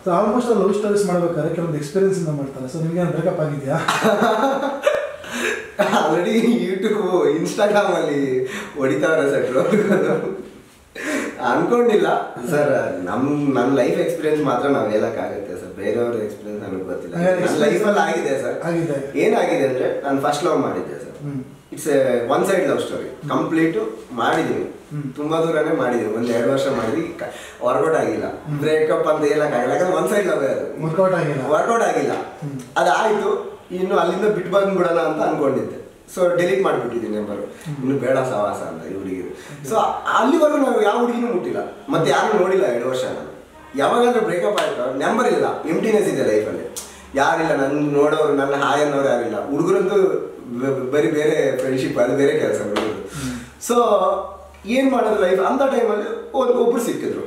So almost love stories ಮಾಡ್ಬೇಕಾದ್ರೆ ಕೆಲವೊಂದು experience ಇಂದ ಮಾಡ್ತಾರೆ ಸೊ ನಿಮ್ಗೆ ಬ್ರೇಕಪ್ ಆಗಿದೆಯಾ ಆಲ್ರೆಡಿ ಯೂಟ್ಯೂಬ್ ಇನ್ಸ್ಟಾಗ್ರಾಮ್ ಅಲ್ಲಿ ಹೊಡಿತಾವ್ರೆ ಸರ್ ಅನ್ಕೊಂಡಿಲ್ಲ ಸರ್ ನಮ್ ನನ್ನ ಲೈಫ್ ಎಕ್ಸ್ಪೀರಿಯನ್ಸ್ ಮಾತ್ರ ನಾವು ಹೇಳಕ್ಕಾಗುತ್ತೆ ಸರ್ ಬೇರೆಯವ್ರ ಎಕ್ಸ್ಪೀರಿಯನ್ಸ್ ನನಗೆ ಗೊತ್ತಿಲ್ಲ ಹಾಗಾದ್ರೆ ನನ್ನ ಲೈಫಲ್ಲಿ ಆಗಿದೆ ಸರ್ ಆಗಿದೆ ಏನಾಗಿದೆ ಅಂದ್ರೆ ನಾನು ಫಸ್ಟ್ ಲವ್ ಮಾಡಿದ್ದೆ sir hmm it's one side love story complete ಮಾಡಿದೀನಿ ಹ್ಮ್. ತುಂಬಾ ದೂರನೇ ಮಾಡಿದೀನಿ ಒಂದ್ ಎರಡು ವರ್ಷ ಮಾಡಿದ್ವಿ ವರ್ಕೌಟ್ ಆಗಿಲ್ಲ ಬ್ರೇಕಪ್ ಅಂತ ಹೇಳಕ್ಕಾಗಿಲ್ಲ ಯಾಕಂದ್ರೆ ಒನ್ ಸೈಡ್ ಲವ್ ಅದು ವರ್ಕೌಟ್ ಆಗಿಲ್ಲ ವರ್ಕೌಟ್ ಆಗಿಲ್ಲ ಹ್ಮ್. ಅದಾಯ್ತು ಇನ್ನು ಅಲ್ಲಿಂದ ಬಿಟ್ಟು ಬಂದ್ಬಿಡೋಣ ಅಂತ ಅನ್ಕೊಂಡಿದ್ದೆ ಸೊ ಡೆಲೀಟ್ ಮಾಡಿಬಿಟ್ಟಿದ್ದೀನಿ ನಂಬರ್ ಇನ್ನು ಬೇಡ ಸವಾಸ ಅಂತ ಈ ಹುಡುಗಿರು ಸೊ ಅಲ್ಲಿವರೆಗೂ ನಾವು ಯಾವ ಹುಡುಗಿನೂ ಮುಟ್ಟಿಲ್ಲ ಮತ್ತೆ ಯಾರು ನೋಡಿಲ್ಲ ಎರಡು ವರ್ಷ ನಾನು ಯಾವಾಗಾದ್ರೂ ಬ್ರೇಕಪ್ ಆಯ್ತು ನಂಬರ್ ಇಲ್ಲ ಎಂಟಿನೆಸ್ ಇದೆ ಲೈಫಲ್ಲಿ ಯಾರಿಲ್ಲ ನನ್ನ ನೋಡೋರು ನನ್ನ ಹಾಯ್ ಅನ್ನೋರು ಯಾರಿಲ್ಲ ಹುಡುಗರಂತೂ ಬ- ಬರೀ ಬೇರೆ ಫ್ರೆಂಡ್ಶಿಪ್ ಅದು ಬೇರೆ ಕೆಲಸ ಹುಡುಗರು ಸೊ ಏನ್ ಮಾಡೋದು ಲೈಫ್ ಅಂತ ಟೈಮಲ್ಲಿ ಒಂದು ಒಬ್ರು ಸಿಕ್ಕಿದ್ರು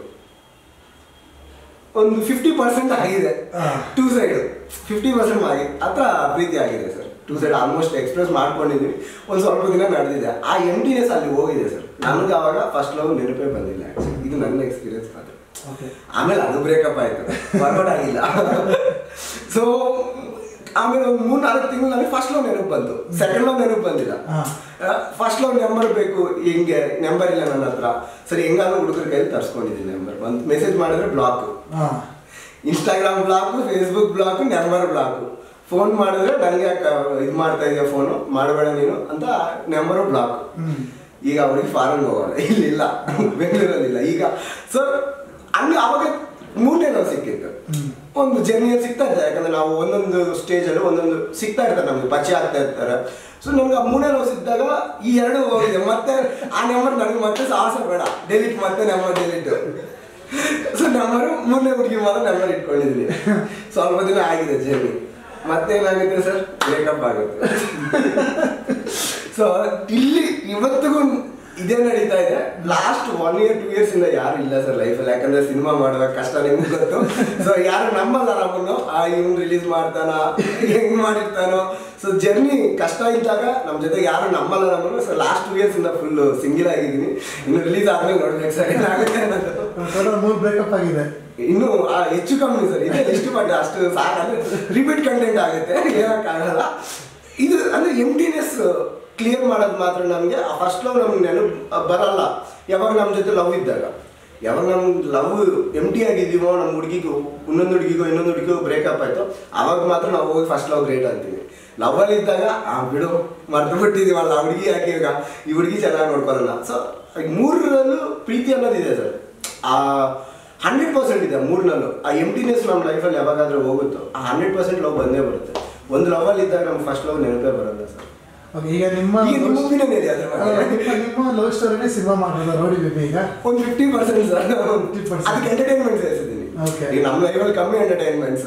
ಒಂದು ಫಿಫ್ಟಿ ಪರ್ಸೆಂಟ್ ಆಗಿದೆ ಹಾ. ಟೂ ಸೈಡ್ ಫಿಫ್ಟಿ ಪರ್ಸೆಂಟ್ ಆಗಿ ಹತ್ರ ಪ್ರೀತಿ ಆಗಿದೆ sir two side almost express ಮಾಡ್ಕೊಂಡಿದ್ವಿ ಒಂದು ಸ್ವಲ್ಪ ದಿನ ನಡೆದಿದೆ ಆ ಎಂಟಿನೆಸ್ ಅಲ್ಲಿ ಹೋಗಿದೆ ಸರ್ ನನಗೆ ಅವಾಗ ಫಸ್ಟ್ ಲವ್ ನೆನಪೇ ಬಂದಿಲ್ಲ actually. ಇದು ನನ್ನ ಎಕ್ಸ್ಪೀರಿಯನ್ಸ್ ಮಾತ್ರ ಓಕೆ ಆಮೇಲೆ ಅದು ಬ್ರೇಕಪ್ ಆಯ್ತು ವರ್ಕೌಟ್ ಆಗಿಲ್ಲ ಸೊ ಆಮೇಲೆ ಒಂದು ಮೂರ್ ನಾಲ್ಕು ತಿಂಗಳು ನನಗೆ ಫಸ್ಟ್ ಲವ್ ನೆನಪು ಬಂತು ಸೆಕೆಂಡ್ ಲವ್ ನೆನಪು ಬಂದಿಲ್ಲ ಹಾ. ಫಸ್ಟ್ ಲವ್ ನಂಬರ್ ಬೇಕು ಹಿಂಗೆ ನಂಬರ್ ಇಲ್ಲ ನನ್ನ ಹತ್ರ ಸರಿ ಹೆಂಗಾದ್ರೂ ಹುಡುಗರ ಕೈಲಿ ತರ್ಸ್ಕೊಂಡಿದ್ದೀನಿ ನಂಬರ್ ಒಂದು ಮೆಸೇಜ್ ಮಾಡಿದ್ರೆ ಬ್ಲಾಕ್ ಹಾಂ Instagram block Facebook block number block phone ಮಾಡಿದ್ರೆ ನನಗೆ ಇದು ಮಾಡ್ತಾ ಇದೆಯಾ ಫೋನು ಮಾಡಬೇಡ ನೀನು ಅಂತ ನಂಬರು ಬ್ಲಾಕ್ ಹ್ಮ್. ಈಗ ಅವ್ರಿಗೆ ಫಾರನ್ ಹೋಗೋಣ ಇಲ್ಲಿಲ್ಲ ಬೆಂಗಳೂರಲ್ಲಿಲ್ಲ ಈಗ ಸೊ ಹಂಗೆ ಅವಾಗ ಮೂರನೇ ನಾವು ಸಿಕ್ಕಿತ್ತು ಹ್ಮ್. ಒಂದು ಜರ್ನಿಯಲ್ಲಿ ಸಿಗ್ತಾ ಇರ್ತಾರೆ ಯಾಕಂದ್ರೆ ನಾವು ಒಂದೊಂದು ಸ್ಟೇಜಲ್ಲಿ ಒಂದೊಂದು ಸಿಗ್ತಾ ಇರ್ತಾರೆ ನಮ್ಗೆ ಪರಿಚಯ ಆಗ್ತಾ ಇರ್ತಾರೆ ಸೊ ನಮ್ಗೆ ಆ ಮೂರನೇ ನಾವು ಸಿಕ್ಕಿದಾಗ ಈ ಎರಡು ಹೋಗಿದೆ ಮತ್ತೆ ಆ ನಂಬರ್ ನನಗೆ ಮತ್ತೆ ಸಾಹಸ ಬೇಡ ಡೆಲಿಟ್ ಮತ್ತೆ ನಂಬರ್ ಡೆಲಿಟ್ ಸೊ ನಂಬರು ಮೂರನೇ ಹುಡುಗಿ ಮಾತ್ರ ನಂಬರ್ ಇಟ್ಕೊಂಡಿದ್ದೀನಿ ಸ್ವಲ್ಪ ದಿನ ಆಗಿದೆ ಜರ್ನಿ ಮತ್ತೆ ಏನಾಗುತ್ತೆ ಸರ್ ಬ್ರೇಕಪ್ ಆಗುತ್ತೆ ಸೊ ಇಲ್ಲಿ ಇವತ್ತಿಗೂ ಇದೇ ನಡೀತಾ ಇದೆ last one year two years ಇಂದ ಯಾರು ಇಲ್ಲ ಸರ್ ಲೈಫಲ್ಲಿ ಯಾಕಂದ್ರೆ ಸಿನಿಮಾ ಮಾಡುವಾಗ ಕಷ್ಟ ನಿಮ್ಗೆ ಗೊತ್ತು ಸೊ ಯಾರು ನಂಬಲ್ಲ ನಮ್ಮನ್ನು ಆ ಇವ್ನು ರಿಲೀಸ್ ಮಾಡ್ತಾನ ಹೆಂಗ್ ಮಾಡಿರ್ತಾನೋ ಸೊ ಜರ್ನಿ ಕಷ್ಟ ಇದ್ದಾಗ ನಮ್ಮ ಜೊತೆ ಯಾರು ನಂಬಲ್ಲ ನಮ್ಮನ್ನು ಸೊ ಲಾಸ್ಟ್ ಟೂ ಇಯರ್ಸ್ ಇಂದ ಫುಲ್ ಸಿಂಗಿಲ್ ಆಗಿದ್ದೀನಿ ಇನ್ನು ರಿಲೀಸ್ ಆದ್ಮೇಲೆ ನೋಡ್ಬೇಕು ಸರ್ ಏನಾಗುತ್ತೆ ಅನ್ನೋದು ಟೋಟಲ್ ಮೂರು ಬ್ರೇಕಪ್ ಆಗಿದೆ ಇನ್ನು ಆ, ಹೆಚ್ಚು ಕಮ್ಮಿ ಸರ್ ಇದೆ ಎಷ್ಟು ಬಟ್ ಅಷ್ಟು ಸಾಕಂದ್ರೆ ರಿಪೀಟ್ ಕಂಟೆಂಟ್ ಆಗುತ್ತೆ ಹೇಳಕ್ಕಾಗಲ್ಲ ಇದು ಅಂದ್ರೆ ಎಂಟಿನೆಸ್ ಕ್ಲಿಯರ್ ಮಾಡೋದು ಮಾತ್ರ ನಮಗೆ ಆ ಫಸ್ಟ್ ಲವ್ ನಮ್ಗೆ ನೆನಪು ಬರಲ್ಲ ಯಾವಾಗ ನಮ್ಮ ಜೊತೆ ಲವ್ ಇದ್ದಾಗ ಯಾವಾಗ ನಮ್ಗೆ ಲವ್ ಎಂಟಿ ಆಗಿದ್ದೀವೋ ನಮ್ಮ ಹುಡುಗಿಗೂ ಇನ್ನೊಂದು ಹುಡುಗಿಗೋ ಇನ್ನೊಂದು ಹುಡುಗಿಗೋ ಬ್ರೇಕಪ್ ಆಯ್ತು ಅವಾಗ ಮಾತ್ರ ನಾವು ಹೋಗಿ ಫಸ್ಟ್ ಲವ್ ಗ್ರೇಟ್ ಅಂತೀವಿ ಲವಲ್ಲಿ ಇದ್ದಾಗ ಆ ಬಿಡು ಮರ್ತು ಬಿಟ್ಟಿದೀವಲ್ಲ ಆ ಹುಡುಗಿ ಯಾಕೆ ಈಗ ಈ ಹುಡುಗಿ ಚೆನ್ನಾಗಿ ನೋಡ್ಕೊಳ್ಳೋಣ ಸೊ ಮೂರರಲ್ಲೂ ಪ್ರೀತಿ ಅನ್ನೋದಿದೆ ಸರ್ ಆ ಹಂಡ್ರೆಡ್ ಪರ್ಸೆಂಟ್ ಇದೆ ಮೂರ್ನಲ್ಲೂ ಆ ಎಂಟಿನೆಸ್ ನಮ್ಮ ಲೈಫಲ್ಲಿ ಯಾವಾಗಾದ್ರೂ ಹೋಗುತ್ತೋ ಆ ಹಂಡ್ರೆಡ್ ಪರ್ಸೆಂಟ್ ಲವ್ ಬಂದೇ ಬರುತ್ತೆ ಒಂದು ಲವಲ್ಲಿ ಇದ್ದಾಗ ನಮ್ಗೆ ಫಸ್ಟ್ ಲವ್ ನೆನಪೇ ಬರಲ್ಲ ಸರ್ ಓಕೆ ಈಗ ನಿಮ್ಮ ಈಗ ನಿಮ್ಮ opinion ಇದೆ ಅದ್ರ ಅಲ್ಲ, ಬಗ್ಗೆ ನಿಮ್ಮ ನಿಮ್ಮ ಲವ್ ಸ್ಟೋರಿನೇ ಸಿನಿಮಾ ಮಾಡೋದು ನೋಡಿ ಬೇಬಿ ಈಗ ಒಂದು ಫಿಫ್ಟಿ ಪರ್ಸೆಂಟ್ ಸರ್ 50%. ಅದಕ್ಕೆ ಎಂಟರ್ಟೈನ್ಮೆಂಟ್ ಸೇರಿಸಿದ್ದೀನಿ Okay. ಈಗ ನಮ್ಮ ಲೈಫಲ್ಲಿ ಕಮ್ಮಿ ಎಂಟರ್ಟೈನ್ಮೆಂಟ್ಸ್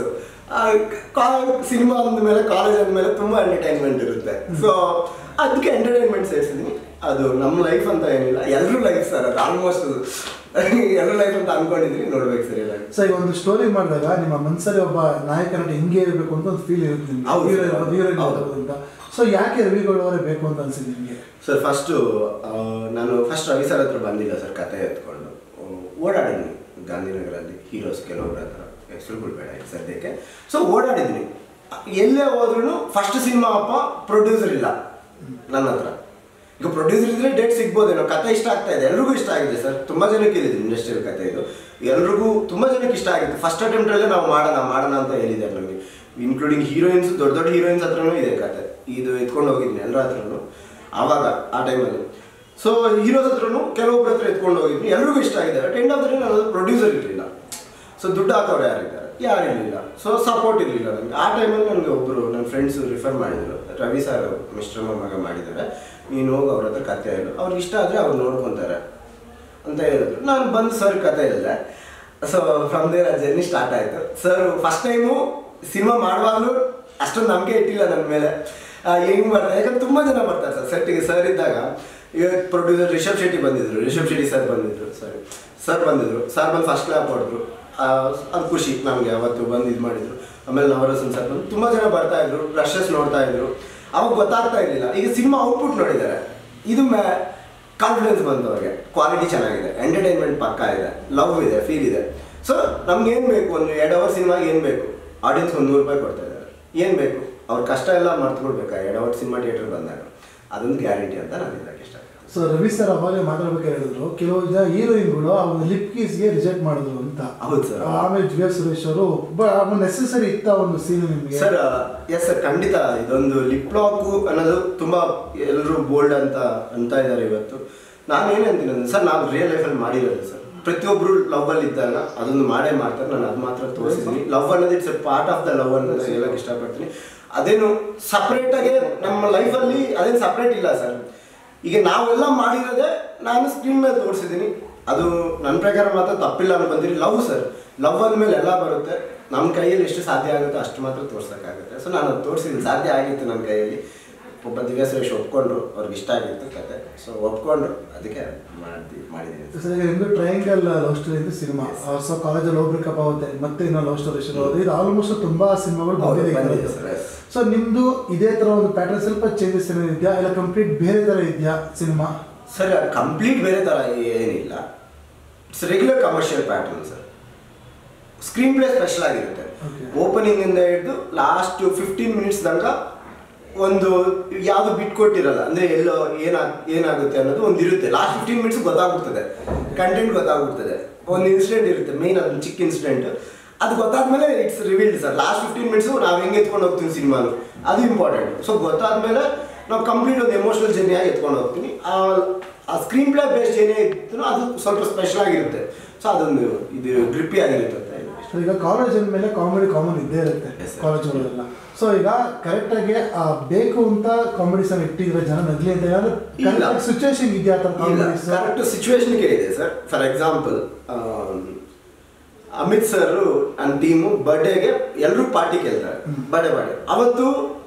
ಸಿನಿಮಾ ಅಂದಮೇಲೆ ಕಾಲೇಜ್ ಅಂದಮೇಲೆ ತುಂಬಾ ಎಂಟರ್ಟೈನ್ಮೆಂಟ್ ಇರುತ್ತೆ ಸೊ ಅದಕ್ಕೆ ಎಂಟರ್ಟೈನ್ಮೆಂಟ್ ಸೇರಿಸಿದ್ದೀನಿ ಅದು ನಮ್ಮ ಲೈಫ್ ಅಂತ ಏನಿಲ್ಲ ಎಲ್ಲರೂ ಲೈಫ್ ಸರ್ ಅದು ಆಲ್ಮೋಸ್ಟ್ ಎಲ್ಲರೂ ಲೈಫ್ ಅಂತ ಅನ್ಕೊಂಡಿದ್ದೀನಿ ನೋಡ್ಬೇಕು ಸರ್ ಎಲ್ಲ ಸೊ ಈಗ ಒಂದು ಸ್ಟೋರಿ ಮಾಡಿದಾಗ ನಿಮ್ಮ ಮನಸ್ಸಲ್ಲಿ ಒಬ್ಬ ನಾಯಕ ನಟ ಹಿಂಗೆ ಇರಬೇಕು ಅಂತ ಒಂದು ಫೀಲ್ ಇರುತ್ತೆ ನಿಮ್ಗೆ ಹೌದು, ಹೀರೋ ಹೌದು. ಇರ್ಬೋದು, ಹೀರೋಯಿನ್ ಹೌದು. ಇರ್ಬೋದು ಅಂತ ಸೊ ಯಾಕೆ ರವಿಗೌಡ ಅವರೇ ಬೇಕು ಅಂತ ಅನ್ಸಿದೆ ನಿಮಗೆ ಸರ್ ಫಸ್ಟು ನಾನು ಫಸ್ಟ್ ರವಿ ಸರ್ ಹತ್ರ ಬಂದಿಲ್ಲ ಸರ್ ಕತೆ ಎತ್ಕೊಂಡು ಆ, ಓಡಾಡಿದ್ನಿ ಗಾಂಧಿನಗರಲ್ಲಿ ಹೀರೋಸ್ ಕೆಲವೊಬ್ಬರ ಹತ್ರ ಹೆಸರುಗಳು ಬೇಡ ಈಗ ಸದ್ಯಕ್ಕೆ ಸೊ ಓಡಾಡಿದ್ನಿ ಎಲ್ಲೇ ಹೋದ್ರೂ ಫಸ್ಟ್ ಸಿನಿಮಾ ಅಪ್ಪ ಪ್ರೊಡ್ಯೂಸರ್ ಇಲ್ಲ ನನ್ನ ಹತ್ರ ಈಗ ಪ್ರೊಡ್ಯೂಸರ್ ಇದ್ರೆ ಡೇಟ್ ಸಿಗ್ಬೋದೇನೋ ಕತೆ ಇಷ್ಟ ಆಗ್ತಾ ಇದೆ ಎಲ್ರಿಗೂ ಇಷ್ಟ ಆಗಿದೆ ಸರ್ ತುಂಬಾ ಜನಕ್ಕೆ ಹೇಳಿದ್ರು ಇಂಡಸ್ಟ್ರಿಯಲ್ ಕತೆ ಇದು ಎಲ್ರಿಗೂ ತುಂಬಾ ಜನಕ್ಕೆ ಇಷ್ಟ ಆಗಿತ್ತು ಫಸ್ಟ್ ಅಟೆಂಪ್ಟಲ್ಲೇ ನಾವು ಮಾಡೋಣ ಮಾಡೋಣ ಅಂತ ಹೇಳಿದ್ದಾರೆ ನಮಗೆ ಇನ್ಕ್ಲೂಡಿಂಗ್ ಹೀರೋಯಿನ್ಸ್ ದೊಡ್ಡ ದೊಡ್ಡ ಹೀರೋಯಿನ್ಸ್ ಹತ್ರನೂ ಇದೆ ಕತೆ ಇದು ಎತ್ಕೊಂಡು ಹೋಗಿದ್ದೀನಿ ಎಲ್ಲರ ಹತ್ರನೂ ಆವಾಗ ಆ ಟೈಮಲ್ಲಿ ಸೊ ಹೀರೋಸ್ ಹತ್ರನು ಕೆಲವೊಬ್ಬರ ಹತ್ರ ಎತ್ಕೊಂಡು ಹೋಗಿದ್ವಿ ಎಲ್ರಿಗೂ ಇಷ್ಟ ಆಗಿದೆ but end of the day ನಾನು ಪ್ರೊಡ್ಯೂಸರ್ ಇರಲಿಲ್ಲ ಸೊ ದುಡ್ಡು ಹಾಕೋರು ಯಾರಿದ್ದಾರೆ ಯಾರು ಇರಲಿಲ್ಲ ಸೊ ಸಪೋರ್ಟ್ ಇರಲಿಲ್ಲ ನನಗೆ ಆ ಟೈಮಲ್ಲಿ ನನಗೆ ಒಬ್ಬರು ನನ್ನ ಫ್ರೆಂಡ್ಸ್ ರಿಫರ್ ಮಾಡಿದರು ರವಿ ಸರ್ ಮಿಸ್ಟರ್ ಮಗ ಮಾಡಿದ್ದಾರೆ ನೀನು ಹೋಗಿ ಅವ್ರ ಹತ್ರ ಕತೆ ಹೇಳು ಅವ್ರಿಗೆ ಇಷ್ಟ ಆದರೆ ಅವ್ರು ನೋಡ್ಕೊತಾರೆ ಅಂತ ಹೇಳಿದ್ರು ನಾನು ಬಂದು ಸರ್ ಕತೆ ಹೇಳಿದೆ ಸೊ ಫ್ರಮ್ ದೇರ್ ಆ ಜರ್ನಿ ಸ್ಟಾರ್ಟ್ ಆಯಿತು ಸರ್ ಫಸ್ಟ್ ಟೈಮು ಸಿನಿಮಾ ಮಾಡುವಾಗಲೂ ಅಷ್ಟೊಂದು ನಂಬಿಕೆ ಇಟ್ಟಿಲ್ಲ ನನ್ನ ಮೇಲೆ ಹೆಂಗೆ ಮಾಡ್ತಾರೆ ಯಾಕಂದ್ರೆ ತುಂಬ ಜನ ಬರ್ತಾರೆ ಸರ್ ಸೆಟ್ಟಿಗೆ ಸರ್ ಇದ್ದಾಗ ಈಗ ಪ್ರೊಡ್ಯೂಸರ್ ರಿಷಬ್ ಶೆಟ್ಟಿ ಬಂದಿದ್ರು ರಿಷಬ್ ಶೆಟ್ಟಿ ಸರ್ ಬಂದಿದ್ರು ಸಾರಿ ಸರ್ ಬಂದಿದ್ರು ಸರ್ ಬಂದು ಫಸ್ಟ್ ಕ್ಲಾಪ್ ಹೊಡೆದ್ರು ಅದು ಖುಷಿ ನಮಗೆ ಅವತ್ತು ಬಂದು ಇದು ಮಾಡಿದ್ರು ಆಮೇಲೆ ನವರಸನ್ ಸರ್ ಬಂದು ತುಂಬ ಜನ ಬರ್ತಾ ಇದ್ರು ರಶಸ್ ನೋಡ್ತಾ ಇದ್ರು ಅವಾಗ ಗೊತ್ತಾಗ್ತಾ ಇರಲಿಲ್ಲ ಈಗ ಸಿನಿಮಾ ಔಟ್ಪುಟ್ ನೋಡಿದ್ದಾರೆ ಇದು ಮ್ಯಾ ಕಾನ್ಫಿಡೆನ್ಸ್ ಬಂತು ಅವ್ರಿಗೆ ಕ್ವಾಲಿಟಿ ಚೆನ್ನಾಗಿದೆ ಎಂಟರ್ಟೈನ್ಮೆಂಟ್ ಪಕ್ಕ ಇದೆ ಲವ್ ಇದೆ ಫೀಲ್ ಇದೆ ಸೊ ನಮ್ಗೆ ಏನು ಬೇಕು ಒಂದು ಎರಡು ಅವರ್ ಸಿನಿಮಾಗೆ ಏನು ಬೇಕು ಆಡಿಯನ್ಸ್ ಒಂದು ನೂರು ರೂಪಾಯಿ ಕೊಡ್ತಾ ಇದ್ದಾರೆ ಏನು ಬೇಕು ಅವ್ರ ಕಷ್ಟ ಎಲ್ಲ ಮರ್ತ್ಕೊಳ್ಬೇಕಾ ಎರಡು ಅವರ್ ಸಿನಿಮಾ ಥಿಯೇಟರ್ ಬಂದಾಗ ಅದೊಂದು ಗ್ಯಾರಂಟಿ ಅಂತ ನಾನು ಹೇಳಕ್ಕೆ ಇಷ್ಟಪಡ್ತೀನಿ ಸೊ ರವಿ ಸರ್ ಅವಾಗಲೇ ಮಾತಾಡ್ಬೇಕಾದ್ರೆ ಹೇಳಿದ್ರು ಕೆಲವು ಜನ ಹೀರೋಯಿನ್ಗಳು ಆ ಒಂದು ಲಿಪ್ ಕೀಸ್ಗೆ ರಿಜೆಕ್ಟ್ ಮಾಡಿದ್ರು ಅಂತ ಹೌದು ಸರ್. ಆಮೇಲೆ ಜಿ ಎಸ್ ಸುರೇಶ್ ಅವರು ನೆಸೆಸರಿ ಇತ್ತ ಒಂದು ಸೀನ್ ನಿಮಗೆ ಸರ್ ಎಸ್ ಸರ್ ಖಂಡಿತ ಇದೊಂದು ಲಿಪ್ ಲಾಕು ಅನ್ನೋದು ತುಂಬ ಎಲ್ಲರೂ ಬೋಲ್ಡ್ ಅಂತ ಅಂತ ಇದ್ದಾರೆ ಇವತ್ತು ನಾನು ಏನು ಅಂತೀನಿ ಅಂದ್ರೆ ಸರ್ ನಾವು ರಿಯಲ್ ಲೈಫಲ್ಲಿ ಮಾಡಿರೋದು ಸರ್ ಪ್ರತಿಯೊಬ್ಬರು ಲವ್ವಲ್ಲಿ ಇದ್ದಾಗ ಅದೊಂದು ಮಾಡೇ ಮಾಡ್ತಾರೆ ನಾನು ಅದು ಮಾತ್ರ ತೋರಿಸಿದ್ದೀನಿ ಲವ್ ಅನ್ನೋದು it's a part of the love ಅನ್ನೋದು ಹೇಳಕ್ಕೆ ಇಷ್ಟಪಡ್ತೀನಿ ಅದೇನು ಸಪ್ರೇಟಾಗಿ ನಮ್ಮ ಲೈಫಲ್ಲಿ ಅದೇನು ಸಪ್ರೇಟ್ ಇಲ್ಲ ಸರ್ ಈಗ ನಾವೆಲ್ಲ ಮಾಡಿರೋದೇ ನಾನು ಸ್ಕ್ರೀನ್ ಮೇಲೆ ತೋರಿಸಿದ್ದೀನಿ ಅದು ನನ್ನ ಪ್ರಕಾರ ಮಾತ್ರ ತಪ್ಪಿಲ್ಲ ಅನ್ನೋ ಬಂದಿರಿ ಲವ್ ಸರ್ ಲವ್ ಅಂದಮೇಲೆ ಎಲ್ಲ ಬರುತ್ತೆ ನಮ್ಮ ಕೈಯಲ್ಲಿ ಎಷ್ಟು ಸಾಧ್ಯ ಆಗುತ್ತೋ ಅಷ್ಟು ಮಾತ್ರ ತೋರ್ಸೋಕ್ಕಾಗುತ್ತೆ ಸೊ ನಾನು ಅದು ತೋರಿಸಿದ್ದೀನಿ ಸಾಧ್ಯ ಆಗಿತ್ತು ನನ್ನ ಕೈಯಲ್ಲಿ ಒಬ್ಬ ದಿವ್ಯ ಸುರೇಶ್ ಒಪ್ಕೊಂಡ್ರು ಅವ್ರಿಗೆ ಇಷ್ಟ ಆಗಿತ್ತು ಕತೆ ಸೊ ಒಪ್ಕೊಂಡ್ರು ಅದಕ್ಕೆ ಮಾಡಿ ಮಾಡಿದ್ದೀನಿ ಸರ್ ಈಗ ನಿಮ್ದು ಟ್ರಯಾಂಗಲ್ ಲವ್ ಸ್ಟೋರಿ ಅಂತ ಸಿನಿಮಾ ಸೊ ಕಾಲೇಜಲ್ಲಿ ಒಬ್ರು ಕಪ್ ಆಗುತ್ತೆ ಮತ್ತೆ ಇನ್ನೊಂದು ಲವ್ ಸ್ಟೋರಿ ಶುರು ಆಗುತ್ತೆ ಇದು ಆಲ್ಮೋಸ್ಟ್ ತುಂಬಾ ಸಿನಿಮಾಗಳು ಹೌದು, ಬಂದಿದೆ ಬಂದಿದೆ ಈ ಸರ್, ಥರದ್ದು. yes. ಸೊ ನಿಮ್ದು ಇದೇ ತರ ಒಂದು ಪ್ಯಾಟರ್ನ್ ಸ್ವಲ್ಪ ಚೇಂಜಸ್ ಏನಾದ್ರು ಇದೆಯಾ ಇಲ್ಲ ಕಂಪ್ಲೀಟ್ ಬೇರೆ ತರ ಇದೆಯಾ ಸಿನಿಮಾ ಸರ್ ಕಂಪ್ಲೀಟ್ ಬೇರೆ ಥರ ಏನಿಲ್ಲ it's regular commercial pattern sir screenplay special ಆಗಿರುತ್ತೆ Okay. ಓಪನಿಂಗ್ ಇಂದ ಹಿಡಿದು ಲಾಸ್ಟ್ ಫಿಫ್ಟೀನ್ ಮಿನಿಟ್ಸ್ ತನಕ ಒಂದು ಯಾವುದು ಬಿಟ್ ಕೊಟ್ಟಿರಲ್ಲ ಅಂದ್ರೆ ಎಲ್ಲೋ ಏನ ಏನಾಗುತ್ತೆ ಅನ್ನೋದು ಒಂದು ಇರುತ್ತೆ ಲಾಸ್ಟ್ ಫಿಫ್ಟೀನ್ ಮಿನಿಟ್ಸ್ ಗೊತ್ತಾಗ್ಬಿಡ್ತದೆ ಕಂಟೆಂಟ್ ಗೊತ್ತಾಗ್ಬಿಡ್ತದೆ ಒಂದು ಇನ್ಸಿಡೆಂಟ್ ಇರುತ್ತೆ ಮೇನ್ ಅದೊಂದು ಚಿಕ್ಕ ಇನ್ಸಿಡೆಂಟ್ ಅದು ಗೊತ್ತಾದ್ಮೇಲೆ it's revealed sir last fifteen minutes ನಾವು ಹೆಂಗೆ ಎತ್ಕೊಂಡು ಹೋಗ್ತೀವಿ ಸಿನಿಮಾನು ಅದು ಇಂಪಾರ್ಟೆಂಟ್ ಸೊ ಗೊತ್ತಾದ್ಮೇಲೆ ನಾವು ಕಂಪ್ಲೀಟ್ ಒಂದು ಎಮೋಷನಲ್ ಜರ್ನಿಯಾಗಿ ಎತ್ಕೊಂಡು ಹೋಗ್ತೀನಿ ಆ ಆ ಸ್ಕ್ರೀನ್ ಪ್ಲೇ ಬೇಸ್ಡ್ ಏನೇ ಇತ್ತು ಅದು ಸ್ವಲ್ಪ ಸ್ಪೆಷಲ್ ಆಗಿರುತ್ತೆ ಸೊ ಅದೊಂದು ಇದು ಗ್ರಿಪ್ಪಿ ಆಗಿರುತ್ತೆ ಅಂತ ಹೇಳಿ. So ಈಗ ಕಾಲೇಜ್ ಅಂದಮೇಲೆ ಕಾಮಿಡಿ ಕಾಮನ್ ಇದ್ದೇ ಇರುತ್ತೆ Yes, sir. ಕಾಲೇಜ್ಗಳೆಲ್ಲ ಸೊ ಈಗ ಕರೆಕ್ಟ್ ಆಗಿ ಆ ಬೇಕು ಅಂತ ಕಾಮಿಡೀಸ್ ಇಟ್ಟಿದ್ರೆ ಜನ ನಗ್ಲಿ ಅಂತ ಇಲ್ಲ. ಹೇಳಿದ್ರೆ ಸಿಚುವೇಶನ್ ಇದೆಯಾ ಆ ಥರ ಕಾಮಿಡೀಸ್ ಕರೆಕ್ಟ್ ಸಿಚುವೇಶನ್ಗೆ ಇದೆ sir for example Amit sir ನನ್ನ ಟೀಮು ಬರ್ಡೇಗೆ ಎಲ್ಲರೂ ಪಾರ್ಟಿ ಕೇಳ್ತಾರೆ ಬರ್ಡೇ ಪಾರ್ಟಿ ಅವತ್ತು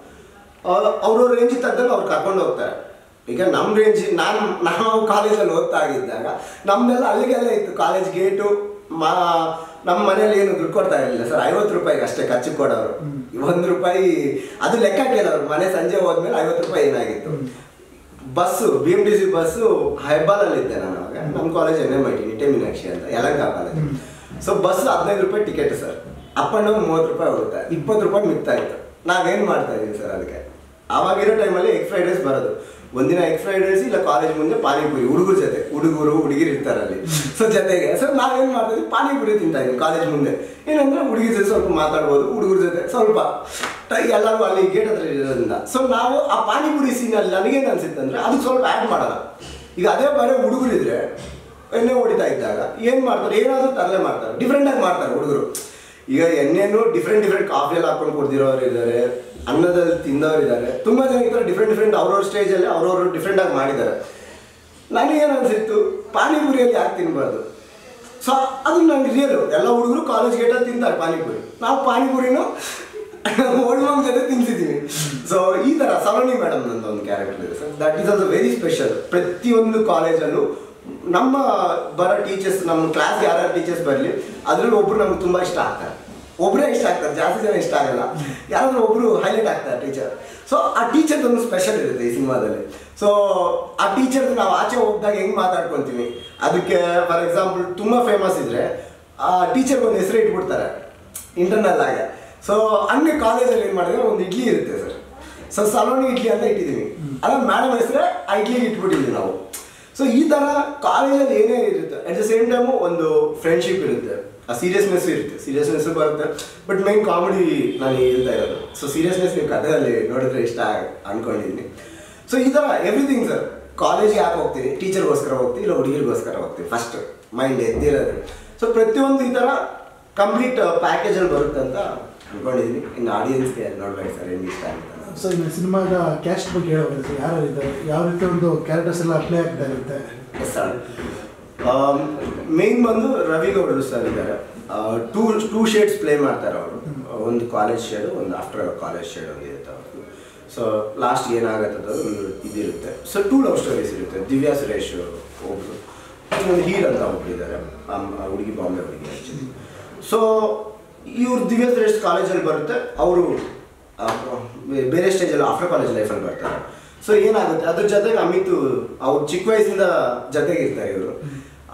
ಅವ್ರವ್ರ ರೇಂಜ್ ತಗ್ಗಲ್ಲಿ ಅವ್ರು ಕರ್ಕೊಂಡು ಹೋಗ್ತಾರೆ ಈಗ ನಮ್ಮ ರೇಂಜ್ ನಾನು ನಾವು ಕಾಲೇಜಲ್ಲಿ ಓದ್ತಾ ಆಗಿದ್ದಾಗ ನಮ್ದೆಲ್ಲ ಅಲ್ಲಿಗೆಲ್ಲ ಇತ್ತು ಕಾಲೇಜ್ ಗೇಟು ಮಾ ನಮ್ಮ ಮನೇಲಿ ಏನು ದುಡ್ಡು ಕೊಡ್ತಾ ಇರಲಿಲ್ಲ ಸರ್ ಐವತ್ತು ರೂಪಾಯಿಗೆ ಅಷ್ಟೇ ಖರ್ಚು ಕೊಡೋರು ಒಂದು ರೂಪಾಯಿ ಅದು ಲೆಕ್ಕ ಕೇಳೋರು ಮನೆ ಸಂಜೆ ಹೋದ್ಮೇಲೆ ಐವತ್ತು ರೂಪಾಯಿ ಏನಾಗಿತ್ತು bus B M T C bus ಹೆಬ್ಬಾಲಲ್ಲಿ ಇದ್ದೆ ನಾನು ಅವಾಗ ನಮ್ಮ college N M I T Nitte Meenakshi ಅಂತ ಯಲಂಕ ಕಾಲೇಜ್ ಸೊ ಬಸ್ ಹದಿನೈದು ರೂಪಾಯಿ ticket sir up and down ಮೂವತ್ತು ರೂಪಾಯಿ ಹೋಗುತ್ತೆ ಇಪ್ಪತ್ತು ರೂಪಾಯಿ ಮಿಗ್ತಾ ಇತ್ತು ನಾವೇನು ಮಾಡ್ತಾ ಇದೀವಿ ಸರ್ ಅದಕ್ಕೆ ಅವಾಗಿರೋ ಟೈಮಲ್ಲಿ ಎಗ್ ಫ್ರೈಡ್ ರೈಸ್ ಬರೋದು ಒಂದಿನ ಎಗ್ ಫ್ರೈಡ್ ರೈಸ್ ಇಲ್ಲ ಕಾಲೇಜ್ ಮುಂದೆ ಪಾನಿಪುರಿ ಹುಡುಗರ ಜೊತೆ ಹುಡುಗರು ಹುಡುಗಿರು ಇರ್ತಾರೆ ಅಲ್ಲಿ ಸೊ ಜೊತೆಗೆ ಸೊ ನಾವೇನು ಮಾಡ್ತಾ ಇದ್ವಿ ಪಾನಿಪುರಿ ತಿಂತಾ ಇದ್ವಿ ಕಾಲೇಜ್ ಮುಂದೆ ಏನಂದ್ರೆ ಹುಡುಗಿ ಜೊತೆ ಸ್ವಲ್ಪ ಮಾತಾಡ್ಬೋದು ಹುಡುಗರ ಜೊತೆ ಸ್ವಲ್ಪ ಟ- ಎಲ್ಲರೂ ಅಲ್ಲಿ ಗೇಟ್ ಹತ್ರ ಇರೋದ್ರಿಂದ ಸೊ ನಾವು ಆ ಪಾನಿಪುರಿ ಸೀನಲ್ಲಿ ನನಗೇನು ಅನ್ಸುತ್ತೆ ಅಂದ್ರೆ ಅದಕ್ಕೆ ಸ್ವಲ್ಪ ಆ್ಯಡ್ ಮಾಡೋಣ ಈಗ ಅದೇ ಬರೀ ಹುಡುಗರಿದ್ರೆ ಎಣ್ಣೆ ಹೊಡಿತಾ ಇದ್ದಾಗ ಏನು ಮಾಡ್ತಾರೆ ಏನಾದರೂ ತರಲೆ ಮಾಡ್ತಾರೆ ಡಿಫ್ರೆಂಟಾಗಿ ಮಾಡ್ತಾರೆ ಹುಡುಗರು ಈಗ ಎಣ್ಣೆನು ಡಿಫ್ರೆಂಟ್ ಡಿಫ್ರೆಂಟ್ ಕಾಫಿ ಎಲ್ಲ ಹಾಕೊಂಡು ಕುಡ್ದಿರೋರು ಇದ್ದಾರೆ ಅನ್ನದಲ್ಲಿ ತಿಂದವರು ಇದ್ದಾರೆ ತುಂಬ ಜನ ಈ ಥರ ಡಿಫ್ರೆಂಟ್ ಡಿಫ್ರೆಂಟ್ ಅವ್ರವ್ರ ಸ್ಟೇಜಲ್ಲಿ ಅವ್ರವ್ರು ಡಿಫ್ರೆಂಟಾಗಿ ಮಾಡಿದ್ದಾರೆ ನನಗೇನು ಅನ್ಸಿತ್ತು ಪಾನಿಪುರಿಯಲ್ಲಿ ಯಾಕೆ ತಿನ್ನಬಾರ್ದು ಸೊ ಅದು ನಂಗೆ ರಿಯಲು ಎಲ್ಲ ಹುಡುಗರು ಕಾಲೇಜ್ ಗೇಟಲ್ಲಿ ತಿಂತಾರೆ ಪಾನಿಪುರಿ ನಾವು ಪಾನಿಪುರಿನೂ ಓಲ್ಡ್ ಮಾಮ್ ಜೊತೆ ತಿನ್ಸಿದ್ದೀವಿ ಸೊ ಈ ಥರ ಸಲೋನಿ ಮೇಡಮ್ ನಂದು ಒಂದು ಕ್ಯಾರೆಕ್ಟರ್ ಇದೆ sir that is also very special ಪ್ರತಿಯೊಂದು ಕಾಲೇಜಲ್ಲೂ ನಮ್ಮ ಬರೋ ಟೀಚರ್ಸ್ ನಮ್ಮ ಕ್ಲಾಸ್ ಯಾರ್ಯಾರು ಟೀಚರ್ಸ್ ಬರಲಿ ಅದರಲ್ಲಿ ಒಬ್ರು ನಮ್ಗೆ ತುಂಬ ಇಷ್ಟ ಆಗ್ತಾರೆ ಒಬ್ಬರೇ ಇಷ್ಟ ಆಗ್ತಾರೆ ಜಾಸ್ತಿ ಜನ ಇಷ್ಟ ಆಗಲ್ಲ ಯಾರಾದ್ರೂ ಒಬ್ರು ಹೈಲೈಟ್ ಆಗ್ತಾರೆ ಟೀಚರ್ ಸೊ ಆ ಟೀಚರ್ ಒಂದು ಸ್ಪೆಷಲ್ ಇರುತ್ತೆ ಈ ಸಿನಿಮಾದಲ್ಲಿ ಸೊ ಆ ಟೀಚರ್ ನಾವು ಆಚೆ ಹೋಗ್ದಾಗ ಹೆಂಗ್ ಮಾತಾಡ್ಕೊಂತೀವಿ ಅದಕ್ಕೆ ಫಾರ್ ಎಕ್ಸಾಂಪಲ್ ತುಂಬ ಫೇಮಸ್ ಇದ್ರೆ ಆ ಟೀಚರ್ಗೆ ಒಂದು ಹೆಸರು ಇಟ್ಬಿಡ್ತಾರೆ ಇಂಟರ್ನಲ್ ಆಗಿ ಸೊ ಹಂಗೆ ಕಾಲೇಜಲ್ಲಿ ಏನು ಮಾಡಿದ್ರೆ ಒಂದು ಇಡ್ಲಿ ಇರುತ್ತೆ ಸರ್ ಸೊ ಸಲೋನಿ ಇಡ್ಲಿ ಅಂತ ಇಟ್ಟಿದ್ದೀವಿ ಅಲ್ಲ ಮೇಡಮ್ ಹೆಸರೇ ಆ ಇಡ್ಲಿಗೆ ಇಟ್ಬಿಟ್ಟಿದ್ವಿ ನಾವು ಸೊ ಈ ಥರ ಕಾಲೇಜಲ್ಲಿ ಏನೇ ಇರುತ್ತೆ ಅಟ್ ದ ಸೇಮ್ ಟೈಮು ಒಂದು ಫ್ರೆಂಡ್ಶಿಪ್ ಇರುತ್ತೆ ಆ ಸೀರಿಯಸ್ನೆಸ್ ಇರುತ್ತೆ ಸೀರಿಯಸ್ನೆಸ್ ಬರುತ್ತೆ ಬಟ್ ಮೈನ್ ಕಾಮಿಡಿ ನಾನು ಹೇಳ್ತಾ ಇರೋದು ಸೊ ಸೀರಿಯಸ್ನೆಸ್ ನೀವು ಕಥೆಯಲ್ಲಿ ನೋಡಿದ್ರೆ ಇಷ್ಟ ಆಗ್- ಅನ್ಕೊಂಡಿದ್ದೀನಿ ಸೊ ಈ ಥರ ಎವ್ರಿಥಿಂಗ್ ಸರ್ ಕಾಲೇಜಿಗೆ ಯಾಕೆ ಹೋಗ್ತೀವಿ ಟೀಚರ್ಗೋಸ್ಕರ ಹೋಗ್ತೀವಿ ಇಲ್ಲ ಹುಡುಗಿರಿಗೋಸ್ಕರ ಹೋಗ್ತೀವಿ ಫಸ್ಟ್ ಮೈಂಡ್ ಎದ್ದಿರೋದು ಸೊ ಪ್ರತಿಯೊಂದು ಈ ಥರ ಕಂಪ್ಲೀಟ್ ಪ್ಯಾಕೇಜಲ್ಲಿ ಬರುತ್ತೆ ಅಂತ ಅನ್ಕೊಂಡಿದ್ದೀನಿ ಇನ್ನು ಆಡಿಯನ್ಸ್ಗೆ ನೋಡ್ಬೇಕು ಸರ್ ಹೆಂಗೆ ಇಷ್ಟ ಆಗುತ್ತೆ ಅಂತ. ಸೊ ಇನ್ನು ಸಿನಿಮಾದ ಕ್ಯಾಸ್ಟ್ ಬಗ್ಗೆ ಹೇಳೋದು ಯಾರು ಇದ್ದಾರೆ ಯಾವ ರೀತಿ ಒಂದು ಕ್ಯಾರೆಕ್ಟರ್ಸ್ ಎಲ್ಲ ಅಪ್ಲೈ ಆಗ್ತಾ ಇರುತ್ತೆ ಸರ್ ಮೇನ್ ಬಂದು ರವಿ ಗೌಡರು ಸರ್ ಇದ್ದಾರೆ ಟೂ ಟೂ ಶೇಡ್ಸ್ ಪ್ಲೇ ಮಾಡ್ತಾರೆ ಅವರು ಒಂದು ಕಾಲೇಜ್ ಶೇಡು ಒಂದು ಆಫ್ಟರ್ ಕಾಲೇಜ್ ಶೇಡ್ ಒಂದು ಇರುತ್ತೆ ಅವ್ರದ್ದು ಸೊ ಲಾಸ್ಟ್ ಏನಾಗತ್ತದ ಒಂದು ಇದಿರುತ್ತೆ ಸೊ ಟೂ ಲವ್ ಸ್ಟೋರೀಸ್ ಇರುತ್ತೆ ದಿವ್ಯಾ ಸುರೇಶ್ ಒಬ್ರು ಒಂದು ಹೀರ್ ಅಂತ ಒಬ್ರು ಇದ್ದಾರೆ ಆ ಹುಡುಗಿ ಬಾಂಬೆ ಹುಡುಗಿ ಆ್ಯಕ್ಚುಲಿ ಸೊ ಇವ್ರು ದಿವ್ಯಾ ಸುರೇಶ್ ಕಾಲೇಜಲ್ಲಿ ಬರುತ್ತೆ ಅವರು ಬೇರೆ ಸ್ಟೇಜಲ್ಲಿ ಆಫ್ಟರ್ ಕಾಲೇಜ್ ಲೈಫಲ್ಲಿ ಬರ್ತಾರೆ ಸೊ ಏನಾಗುತ್ತೆ ಅದ್ರ ಜೊತೆಗೆ ಅಮಿತ್ ಅವ್ರು ಚಿಕ್ಕ ವಯಸ್ಸಿಂದ ಜೊತೆಗೆ ಇರ್ತಾರೆ ಇವರು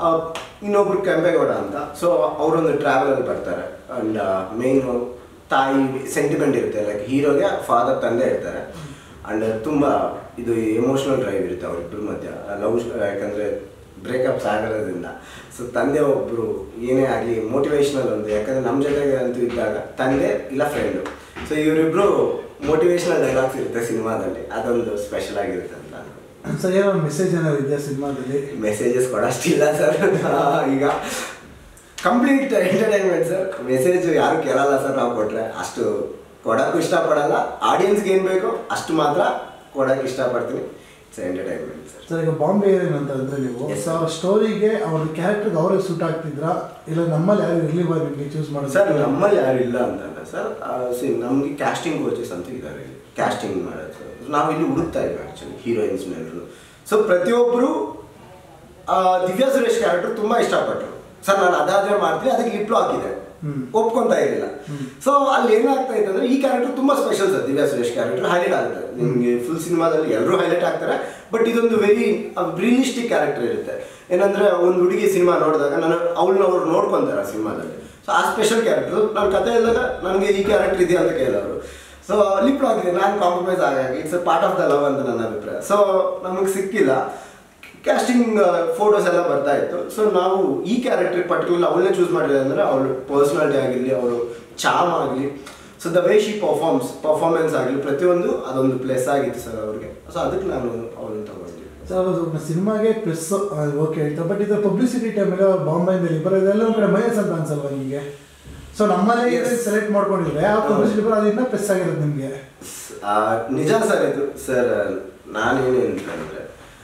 ಇನ್ನೊಬ್ರು ಕೆಂಪೇಗೌಡ ಅಂತ ಸೊ ಅವರೊಂದು ಟ್ರಾವೆಲಲ್ಲಿ ಬರ್ತಾರೆ ಅಂಡ್ ಮೇಯ್ನು ತಾಯಿ ಸೆಂಟಿಮೆಂಟ್ ಇರುತ್ತೆ ಲೈಕ್ ಹೀರೋಗೆ ಫಾದರ್ ತಂದೆ ಇರ್ತಾರೆ ಅಂಡ್ ತುಂಬ ಇದು ಎಮೋಷನಲ್ ಡ್ರೈವ್ ಇರುತ್ತೆ ಅವರಿಬ್ಬರ ಮಧ್ಯ ಲವ್ ಯಾಕಂದರೆ ಬ್ರೇಕಪ್ಸ್ ಆಗಿರೋದ್ರಿಂದ ಸೊ ತಂದೆ ಒಬ್ಬರು ಏನೇ ಆಗಲಿ ಮೋಟಿವೇಶ್ನಲ್ ಒಂದು ಯಾಕಂದರೆ ನಮ್ಮ ಜೊತೆಗೆ ಅಂತೂ ಇದ್ದಾಗ ತಂದೆ ಇಲ್ಲ ಫ್ರೆಂಡು ಸೊ ಇವರಿಬ್ಬರು ಮೋಟಿವೇಶ್ನಲ್ ಡೈಲಾಗ್ಸ್ ಇರುತ್ತೆ ಸಿನಿಮಾದಲ್ಲಿ ಅದೊಂದು ಸ್ಪೆಷಲ್ ಆಗಿರುತ್ತೆ ಅಂತ ಅನ್ಕೊಂಡು ಸರ್ ಏನೋ ಮೆಸೇಜ್ ಏನಾದ್ರು ಇದೆಯಾ ಸಿನಿಮಾದಲ್ಲಿ ಮೆಸೇಜಸ್ ಕೊಡೋಷ್ಟಿಲ್ಲ ಸರ್ ಈಗ ಕಂಪ್ಲೀಟ್ ಎಂಟರ್ಟೈನ್ಮೆಂಟ್ ಸರ್ ಮೆಸೇಜ್ ಯಾರು ಕೇಳಲ್ಲ ಸರ್ ನಾವು ಕೊಟ್ರೆ ಅಷ್ಟು ಕೊಡೋಕ್ಕೂ ಇಷ್ಟಪಡಲ್ಲ ಆಡಿಯನ್ಸ್ಗೆ ಏನು ಬೇಕೋ ಅಷ್ಟು ಮಾತ್ರ ಕೊಡೋಕೆ ಇಷ್ಟಪಡ್ತೀನಿ ಇಟ್ಸ್ ಎಂಟರ್ಟೈನ್ಮೆಂಟ್ ಸರ್ ಸರ್ ಈಗ ಬಾಂಬೆ ಏನ್ ಅಂತ ಅಂದ್ರೆ ನೀವು Yes, ಸೊ ಅವ್ರ ಸ್ಟೋರಿಗೆ ಅವ್ರ ಕ್ಯಾರೆಕ್ಟರ್ಗೆ ಅವರೇ ಸೂಟ್ ಆಗ್ತಿದ್ರಾ ಇಲ್ಲ ನಮ್ಮಲ್ಲಿ ಯಾರು ಇರ್ಲಿಲ್ವಾ ನಿಮಗೆ ಚೂಸ್ ಮಾಡೋದು ಸರ್ ನಮ್ಮಲ್ಲಿ ಯಾರು ಇಲ್ಲ ಅಂತಲ್ಲ ಸರ್ ಸಿ ನಮಗೆ ಕ್ಯಾಸ್ಟಿಂಗ್ ಕೋಚಸ್ ಅಂತ ಇದ್ದಾರೆ ಕ್ಯಾಸ್ಟಿಂಗ್ ಮಾಡೋದು ಸರ್ ನಾವು ಇಲ್ಲಿ ಹುಡುಕ್ತಾ ಇದ್ವಿ ಆ್ಯಕ್ಚುಲಿ ಹೀರೋಯಿನ್ಸ್ ಎಲ್ಲರೂ ಸೊ ಪ್ರತಿಯೊಬ್ಬರು ದಿವ್ಯಾ ಸುರೇಶ್ ಕ್ಯಾರೆಕ್ಟರ್ ತುಂಬ ಇಷ್ಟಪಟ್ಟರು ಸರ್ ನಾನು ಅದಾದ್ರೆ ಮಾಡ್ತೀನಿ ಅದಕ್ಕೆ ಲಿಪ್ಲು ಹಾಕಿದೆ ಹ್ಮ್. ಒಪ್ಕೊಂತ ಇರಲಿಲ್ಲ ಸೊ ಅಲ್ಲಿ ಏನಾಗ್ತಾ ಇತ್ತು ಅಂದ್ರೆ ಈ ಕ್ಯಾರೆಕ್ಟರ್ ತುಂಬಾ special sir Divya Suresh character highlight ಆಗುತ್ತೆ ನಿಮಗೆ ಫುಲ್ ಸಿನಿಮಾದಲ್ಲಿ ಎಲ್ಲರೂ ಹೈಲೈಟ್ ಆಗ್ತಾರೆ ಬಟ್ ಇದೊಂದು ವೆರಿ ರಿಯಲಿಸ್ಟಿಕ್ ಕ್ಯಾರೆಕ್ಟರ್ ಇರುತ್ತೆ ಏನಂದ್ರೆ ಒಂದು ಹುಡುಗಿ ಸಿನಿಮಾ ನೋಡಿದಾಗ ನಾನು ಅವಳನ್ನ ಅವ್ರು ನೋಡ್ಕೊಂತಾರೆ ಸಿನಿಮಾದಲ್ಲಿ ಸೊ ಆ ಸ್ಪೆಷಲ್ ಕ್ಯಾರೆಕ್ಟರ್ ನಾನು ಕತೆ ಇದ್ದಾಗ ನನಗೆ ಈ ಕ್ಯಾರೆಕ್ಟರ್ ಇದೆ ಅಂತ ಕೇಳೋರು ಸೊ ಲಿಪ್ ಆಗಿದೆ ನಾನು ಕಾಂಪ್ರಮೈಸ್ ಆಗಾಗಿ it's a part of the love ಅಂತ ನನ್ನ ಅಭಿಪ್ರಾಯ ಸೊ ನಮಗೆ ಸಿಕ್ಕಿಲ್ಲ ಕ್ಯಾಸ್ಟಿಂಗ್ ಫೋಟೋಸ್ ಎಲ್ಲ ಬರ್ತಾ ಇತ್ತು ಸೊ ನಾವು ಈ ಕ್ಯಾರೆಕ್ಟರ್ ಪರ್ಟಿಕ್ಯುಲರ್ ಅವಳನ್ನೇ ಚೂಸ್ ಮಾಡಿದ್ರೆ ಅಂದರೆ ಅವಳು ಪರ್ಸ್ನಾಲಿಟಿ ಆಗಿರಲಿ ಅವರು ಚಾಮ್ ಆಗಲಿ so the way she performs performance ಆಗಲಿ ಪ್ರತಿಯೊಂದು ಅದೊಂದು ಪ್ಲಸ್ ಆಗಿತ್ತು ಸರ್ ಅವ್ರಿಗೆ ಸೊ ಅದಕ್ಕೆ ನಾನು ಅವಳನ್ನು ತಗೊಂಡಿದ್ದೆ ಸರ್ ಅದು ಸಿನಿಮಾಗೆ ಪ್ಲಸ್ ಓಕೆ ಹೇಳ್ತಾರೆ ಬಟ್ ಇದರ ಪಬ್ಲಿಸಿಟಿ ಟೈಮಲ್ಲಿ ಅವ್ರು ಬಾಂಬೆಯಿಂದ ಬರೋ ಇದೆಲ್ಲ ಒಂದು ಕಡೆ ಮೈನಸ್ ಅಂತ ಅನ್ಸಲ್ವಾ ನಿಮಗೆ ಸೊ ನಮ್ಮಲ್ಲಿ Yes. ಸೆಲೆಕ್ಟ್ ಮಾಡ್ಕೊಂಡಿದ್ರೆ ಆ ಪಬ್ಲಿಸಿಟಿ ಬರೋ ಅದನ್ನ ಪ್ಲಸ್ ಆಗಿರೋದು ನಿಮಗೆ ಆ, ನಿಜ ಸರ್ ಇದು ಸರ್ ನಾನೇನು ಅಂತಂದ್ರೆ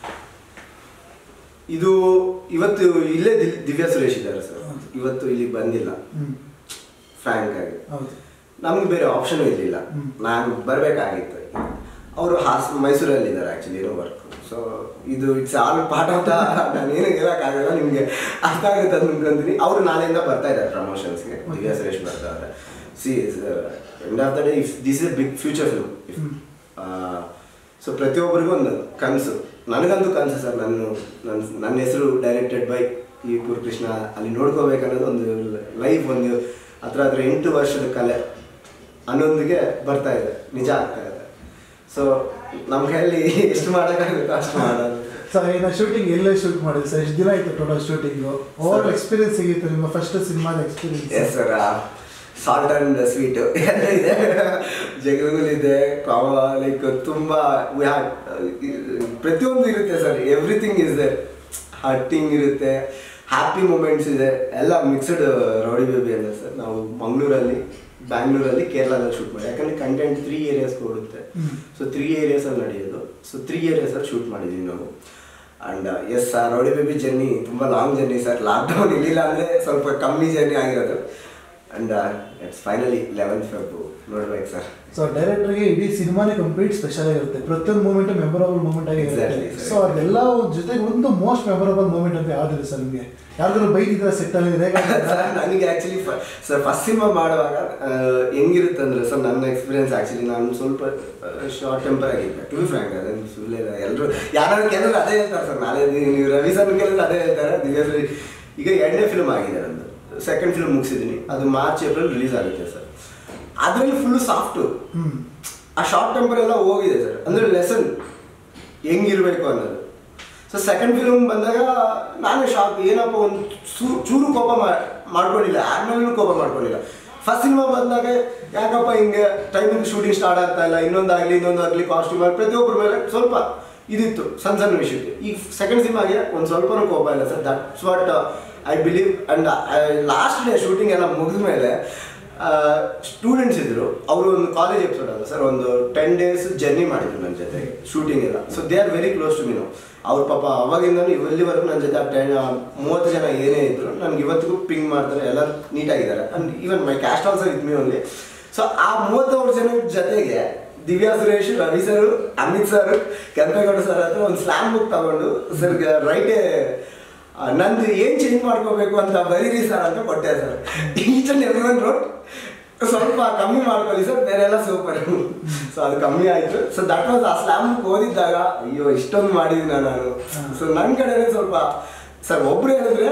ಇದು ಇವತ್ತು ಇಲ್ಲೇ ದಿವ್- ದಿವ್ಯಾ ಸುರೇಶ್ ಇದ್ದಾರೆ ಸರ್ ಹೌದು. ಇವತ್ತು ಇಲ್ಲಿ ಬಂದಿಲ್ಲ ಹ್ಞೂ ಫ್ರ್ಯಾಂಕ್ ಆಗಿ ಹೌದು ನಮ್ಗೆ ಬೇರೆ ಆಪ್ಷನ್ ಇರಲಿಲ್ಲ ಹ್ಮ್. ನಾನು ಬರಬೇಕಾಗಿತ್ತು ಅವರು ಹಾಸ್ ಮೈಸೂರಲ್ಲಿ ಇದ್ದಾರೆ ಆ್ಯಕ್ಚುಲಿ ಏನೋ ವರ್ಕ್ ಸೊ ಇದು it's all part of the ನಾನು ಏನು ಹೇಳೋಕ್ಕಾಗಲ್ಲ ನಿಮಗೆ ಅರ್ಥ ಆಗುತ್ತೆ ಅಂತ ಅನ್ಕೊಂತೀನಿ ಅವರು ನಾಳೆಯಿಂದ ಬರ್ತಾ ಇದ್ದಾರೆ ಪ್ರಮೋಷನ್ಸ್ಗೆ ದಿವ್ಯಾ ಸುರೇಶ್ ಬರ್ತಾ ಇದ್ದಾರೆ see end of the day if this is a big future film if hmm. So ಪ್ರತಿಯೊಬ್ಬರಿಗೂ ಒಂದು ಕನಸು ನನಗಂತೂ ಕನಸು ಸರ್ ನಾನು ನನ್ನ ನನ್ನ ಹೆಸರು ಡೈರೆಕ್ಟೆಡ್ ಬೈ ಈ ಕೃಷ್ಣ ಅಲ್ಲಿ ನೋಡ್ಕೋಬೇಕನ್ನೋದು ಒಂದು ಲೈಫ್ ಒಂದು ಹತ್ರ ಹತ್ರ ಎಂಟು ವರ್ಷದ ಕಲೆ ಅನ್ನೊಂದಿಗೆ ಬರ್ತಾ ಇದೆ ನಿಜ ಆಗ್ತಾ ಇದೆ ಸೊ ನಮ್ಮ ಕೈಯಲ್ಲಿ ಎಷ್ಟು ಮಾಡೋಕ್ಕಾಗುತ್ತೋ ಅಷ್ಟು ಮಾಡೋದು ಸೊ ಇನ್ನು ಶೂಟಿಂಗ್ ಎಲ್ಲೇ ಶೂಟ್ ಮಾಡಿದ್ರಿ ಸರ್ ಎಷ್ಟು ದಿನ ಆಯ್ತು total shooting over Sir. Experience ಸಿಗಿತ್ತು ನಿಮ್ಮ ಫಸ್ಟ್ ಸಿನಿಮಾದ yes experience sir salt and sweet ಎಲ್ಲ ಇದೆ ಜಗಳಗಳು ಇದೆ ಕಾಮ ಲೈಕ್ ತುಂಬ we had, uh, ಪ್ರತಿಯೊಂದು ಇರುತ್ತೆ sir everything is there hurting ಇರುತ್ತೆ ಹ್ಯಾಪಿ ಮೂಮೆಂಟ್ಸ್ ಇದೆ ಎಲ್ಲ ಮಿಕ್ಸ್ಡ್ ರೌಡಿ ಬೇಬಿ ಅಂತ ಸರ್ ನಾವು ಮಂಗಳೂರಲ್ಲಿ ಬ್ಯಾಂಗ್ಳೂರಲ್ಲಿ ಕೇರಳದಲ್ಲಿ ಶೂಟ್ ಮಾಡಿ ಯಾಕಂದ್ರೆ ಕಂಟೆಂಟ್ ತ್ರೀ ಏರಿಯಾಸ್ ಕೊಡುತ್ತೆ ಹ್ಮ್. ಸೊ ತ್ರೀ ಏರಿಯಾಸಲ್ಲಿ ನಡೆಯೋದು ಸೊ ತ್ರೀ ಏರಿಯಾಸಲ್ಲಿ ಶೂಟ್ ಮಾಡಿದ್ದೀವಿ ನಾವು and yes sir Rowdy Baby journey ತುಂಬ ಲಾಂಗ್ ಜರ್ನಿ ಸರ್ ಲಾಕ್ಡೌನ್ ಇರಲಿಲ್ಲ ಅಂದರೆ ಸ್ವಲ್ಪ ಕಮ್ಮಿ ಜರ್ನಿ ಆಗಿರೋದು and it's finally eleven Feb ನೋಡ್ಬೇಕು ಸರ್ ಸೊ ಡೈರೆಕ್ಟರ್ಗೆ ಇಡೀ ಸಿನಿಮಾನೇ ಕಂಪ್ಲೀಟ್ ಸ್ಪೆಷಲ್ ಆಗಿರುತ್ತೆ ಪ್ರತಿಯೊಂದು ಮೂಮೆಂಟ್ ಮೆಮೊರಬಲ್ ಮೂಮೆಂಟ್ ಆಗಿರುತ್ತೆ Exactly, sir. ಸೊ ಅದೆಲ್ಲ ಜೊತೆಗೆ ಒಂದು ಮೋಸ್ಟ್ ಮೆಮೊರಬಲ್ ಮೂಮೆಂಟ್ ಅಂತ ಯಾವ್ದಿದೆ ಸರ್ ನಿಮಗೆ ಯಾವ್ದಾದ್ರು ಬೈದಿದ್ರೆ ಸೆಟ್ ಅಲ್ಲಿ ಸರ್ ನನಗೆ ಆ್ಯಕ್ಚುಲಿ ಸರ್ ಫಸ್ಟ್ ಸಿನಿಮಾ ಮಾಡುವಾಗ ಆ, ಹೆಂಗಿರುತ್ತೆ ಅಂದರೆ ಸರ್ ನನ್ನ ಎಕ್ಸ್ಪೀರಿಯನ್ಸ್ ಆ್ಯಕ್ಚುಲಿ ನಾನು ಸ್ವಲ್ಪ ಶಾರ್ಟ್ ಟೆಂಪರ್ ಆಗಿದ್ದೆ ಟು ಬಿ ಫ್ರ್ಯಾಂಕ್ ಅದೇನು ಸುಳ್ಳೆ ಎಲ್ಲರೂ ಯಾರು ಕೇಳಿದ್ರೆ ಅದೇ ಹೇಳ್ತಾರೆ ಸರ್ ನಾಳೆ ನೀವು ನೀವು ರವಿ ಸರ್ ಕೇಳಿದ್ರೆ ಅದೇ ಹೇಳ್ತಾರೆ ದಿವ್ಯಶ್ರೀ ಈಗ ಎರಡನೇ ಫಿಲ್ಮ್ ಆಗಿದೆ ನಂದು ಸೆಕೆಂಡ್ ಫಿಲ್ಮ್ ಮುಗಿಸಿದ್ದೀನಿ ಅದು ಮಾರ್ಚ್ ಏಪ್ರಿಲ್ ರಿಲೀಸ್ ಆಗುತ್ತೆ ಸರ್ ಅದರಲ್ಲಿ ಫುಲ್ಲು ಸಾಫ್ಟು ಹ್ಮ್ ಆ ಶಾರ್ಟ್ ಟೆಂಪರ್ ಎಲ್ಲ ಹೋಗಿದೆ ಸರ್ ಅಂದರೆ ಲೆಸನ್ ಹೆಂಗಿರ್ಬೇಕು ಅನ್ನೋದು ಸೊ ಸೆಕೆಂಡ್ ಫಿಲ್ಮ್ ಬಂದಾಗ ನಾನು ಶಾಕ್ ಏನಪ್ಪ ಒಂದು ಚೂ- ಚೂರು ಕೋಪ ಮಾ- ಮಾಡ್ಕೊಂಡಿಲ್ಲ ಆದ್ಮೇಲೆ ಕೋಪ ಮಾಡ್ಕೊಂಡಿಲ್ಲ ಫಸ್ಟ್ ಸಿನಿಮಾ ಬಂದಾಗ ಯಾಕಪ್ಪ ಹಿಂಗೆ ಟೈಮಿಂಗ್ ಶೂಟಿಂಗ್ ಸ್ಟಾರ್ಟ್ ಆಗ್ತಾ ಇಲ್ಲ ಇನ್ನೊಂದಾಗಲಿ ಇನ್ನೊಂದಾಗಲಿ ಕಾಸ್ಟ್ಯೂಮ್ ಆಗಲಿ ಪ್ರತಿಯೊಬ್ಬರ ಮೇಲೆ ಸ್ವಲ್ಪ ಇದಿತ್ತು ಸಣ್ಣ ಸಣ್ಣ ವಿಷಯಕ್ಕೆ ಈಗ ಸೆಕೆಂಡ್ ಸಿನಿಮಾಗೆ ಒಂದು ಸ್ವಲ್ಪನೂ ಕೋಪ ಇಲ್ಲ sir that's what I believe and last day shooting ಎಲ್ಲ ಮುಗಿದ ಮೇಲೆ ಸ್ಟೂಡೆಂಟ್ಸ್ ಇದ್ರು ಅವರು ಒಂದು ಕಾಲೇಜ್ ಎಪಿಸೋಡ್ ಅಲ್ಲ ಸರ್ ಒಂದು ಟೆನ್ ಡೇಸ್ ಜರ್ನಿ ಮಾಡಿದ್ರು ನನ್ನ ಜೊತೆಗೆ ಶೂಟಿಂಗ್ ಎಲ್ಲ so they are very close to me no ಅವ್ರ ಪಾಪ ಅವಾಗಿಂದ ಇಲ್ಲಿವರೆಗೂ ನನ್ನ ಜೊತೆ ಟೆನ್ ಮೂವತ್ತು ಜನ ಏನೇ ಇದ್ರು ನನಗೆ ಇವತ್ತಿಗೂ ಪಿಂಗ್ ಮಾಡ್ತಾರೆ ಎಲ್ಲ ನೀಟಾಗಿದ್ದಾರೆ and even my cast also with me only so ಆ ಮೂವತ್ತೇಳು ಜನ ಜೊತೆಗೆ Divya Suresh Ravi sir Amit sir Kempegowda sir ಹತ್ರ ಒಂದು ಸ್ಲ್ಯಾಮ್ ಬುಕ್ ತಗೊಂಡು ಸರ್ ರೈಟೇ ನಂದು ಏನು ಚೇಂಜ್ ಮಾಡ್ಕೋಬೇಕು ಅಂತ ಬರೀರಿ ಸರ್ ಅಂತ ಕೊಟ್ಟೆ sir each and every one wrote ಸ್ವಲ್ಪ ಕಮ್ಮಿ ಮಾಡ್ಕೊಳ್ಳಿ ಸರ್ ಬೇರೆ ಎಲ್ಲ ಸೂಪರ್ ಸೊ ಅದು ಕಮ್ಮಿ ಆಯಿತು ಸೊ ದಟ್ ವಾಸ್ ಆ ಸ್ಲ್ಯಾಮ್ ಓದಿದ್ದಾಗ ಅಯ್ಯೋ ಇಷ್ಟೊಂದು ಮಾಡಿದ್ದೀನಿ ನಾನು ಸೊ ನನ್ನ ಕಡೆ ಸ್ವಲ್ಪ ಸರ್ ಒಬ್ರು ಹೇಳಿದ್ರೆ